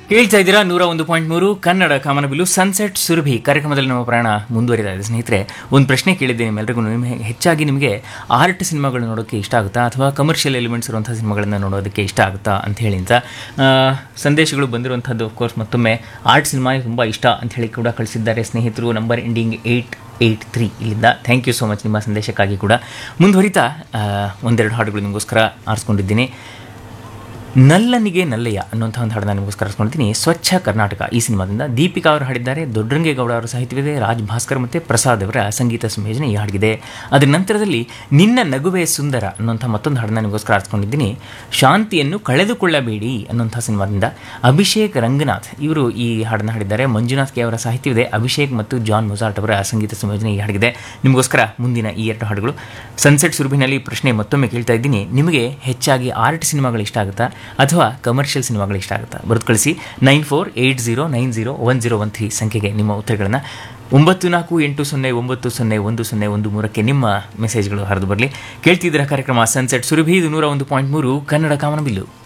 ಕೇಳ್ತಾ ಇದ್ದೀರಾ ನೂರ ಒಂದು ಪಾಯಿಂಟ್ ಮೂರು ಕನ್ನಡ ಕಾಮನಬಿಲ್ಲು ಸನ್ಸೆಟ್ ಸುರಭಿ ಕಾರ್ಯಕ್ರಮದಲ್ಲಿ ನಮ್ಮ ಪ್ರಾಣ ಮುಂದುವರಿತಾ ಇದೆ ಸ್ನೇಹಿತರೆ ಒಂದು ಪ್ರಶ್ನೆ ಕೇಳಿದ್ದೆ ನಿಮ್ಮೆಲ್ಲರಿಗೂ ನಿಮಗೆ ಹೆಚ್ಚಾಗಿ ನಿಮಗೆ ಆರ್ಟ್ ಸಿನಿಮಾಗಳು ನೋಡೋಕ್ಕೆ ಇಷ್ಟ ಆಗುತ್ತಾ ಅಥವಾ ಕಮರ್ಷಿಯಲ್ ಎಲಿಮೆಂಟ್ಸ್ ಇರುವಂಥ ಸಿನಿಮಾಗಳನ್ನು ನೋಡೋದಕ್ಕೆ ಇಷ್ಟ ಆಗುತ್ತಾ ಅಂತ ಹೇಳಿ ಅಂತ ಆ, ಸಂದೇಶಗಳು ಬಂದಿರುವಂಥದ್ದು ಕೋರ್ಸ್ ಮತ್ತೊಮ್ಮೆ ಆರ್ಟ್ ಸಿನಿಮಾ ತುಂಬ ಇಷ್ಟ ಅಂತ ಹೇಳಿ ಕೂಡ ಕಳಿಸಿದ್ದಾರೆ ಸ್ನೇಹಿತರು number ending eight eight three ಇಲ್ಲಿಂದ ಥ್ಯಾಂಕ್ ಯು ಸೋ ಮಚ್ ನಿಮ್ಮ ಸಂದೇಶಕ್ಕಾಗಿ ಕೂಡ ಮುಂದುವರಿತಾ ಆ, ಒಂದೆರಡು ಹಾಡುಗಳು ನಿಮಗೋಸ್ಕರ ಆರಿಸ್ಕೊಂಡಿದ್ದೀನಿ ನಲ್ಲನಿಗೆ ನಲ್ಲಯ್ಯ ಅನ್ನುವಂಥ ಒಂದು ಹಾಡನ್ನ ನಿಮಗೋಸ್ಕರ ಆರಿಸ್ಕೊಂಡಿದ್ದೀನಿ ಸ್ವಚ್ಛ ಕರ್ನಾಟಕ ಈ ಸಿನಿಮಾದಿಂದ ದೀಪಿಕಾ ಅವರು ಹಾಡಿದ್ದಾರೆ ದೊಡ್ಡರಂಗೇಗೌಡ ಅವರ ಸಾಹಿತ್ಯವಿದೆ ರಾಜ್ ಭಾಸ್ಕರ್ ಮತ್ತು ಪ್ರಸಾದ್ ಅವರ ಸಂಗೀತ ಸಂಯೋಜನೆ ಈ ಹಾಡಿಗಿದೆ ಅದರ ನಂತರದಲ್ಲಿ ನಿನ್ನ ನಗುವೆ ಸುಂದರ ಅನ್ನುವಂಥ ಮತ್ತೊಂದು ಹಾಡನ್ನ ನಿಮಗೋಸ್ಕರ ಆರಿಸ್ಕೊಂಡಿದ್ದೀನಿ ಶಾಂತಿಯನ್ನು ಕಳೆದುಕೊಳ್ಳಬೇಡಿ ಅನ್ನುವಂಥ ಸಿನಿಮಾದಿಂದ ಅಭಿಷೇಕ್ ರಂಗನಾಥ್ ಇವರು ಈ ಹಾಡನ್ನು ಹಾಡಿದ್ದಾರೆ ಮಂಜುನಾಥ್ ಕೆ ಅವರ ಸಾಹಿತ್ಯವಿದೆ ಅಭಿಷೇಕ್ ಮತ್ತು ಜಾನ್ ಮೊಜಾರ್ಟ್ ಅವರ ಸಂಗೀತ ಸಂಯೋಜನೆ ಈ ಹಾಡಿಗಿದೆ ನಿಮಗೋಸ್ಕರ ಮುಂದಿನ ಈ ಎರಡು ಹಾಡುಗಳು ಸನ್ಸೆಟ್ ಸುರುಭಿನಲ್ಲಿ ಪ್ರಶ್ನೆ ಮತ್ತೊಮ್ಮೆ ಕೇಳ್ತಾ ಇದ್ದೀನಿ ನಿಮಗೆ ಹೆಚ್ಚಾಗಿ ಆರ್ಟ್ ಸಿನಿಮಾಗಳು ಇಷ್ಟ ಆಗುತ್ತಾ ಅಥವಾ ಕಮರ್ಷಿಯಲ್ ಸಿನಿಮಾಗಳು ಇಷ್ಟ ಆಗುತ್ತಾ ಬರೆದು ಕಳಿಸಿ nine four eight zero nine zero one zero one three ಸಂಖ್ಯೆಗೆ ನಿಮ್ಮ ಉತ್ತರಗಳನ್ನು ಒಂಬತ್ತು ನಾಲ್ಕು ಎಂಟು ಸೊನ್ನೆ ಒಂಬತ್ತು ಸೊನ್ನೆ ಒಂದು ಸೊನ್ನೆ ಒಂದು ಮೂರಕ್ಕೆ ನಿಮ್ಮ ಮೆಸೇಜ್ಗಳು ಹರಿದು ಬರಲಿ ಕೇಳ್ತಿದ್ದೀರ ಕಾರ್ಯಕ್ರಮ ಸನ್ಸೆಟ್ ಸುರಭಿ ಇದು ನೂರ ಒಂದು ಪಾಯಿಂಟ್ ಮೂರು ಕನ್ನಡ ಕಾಮನಬಿಲ್ಲು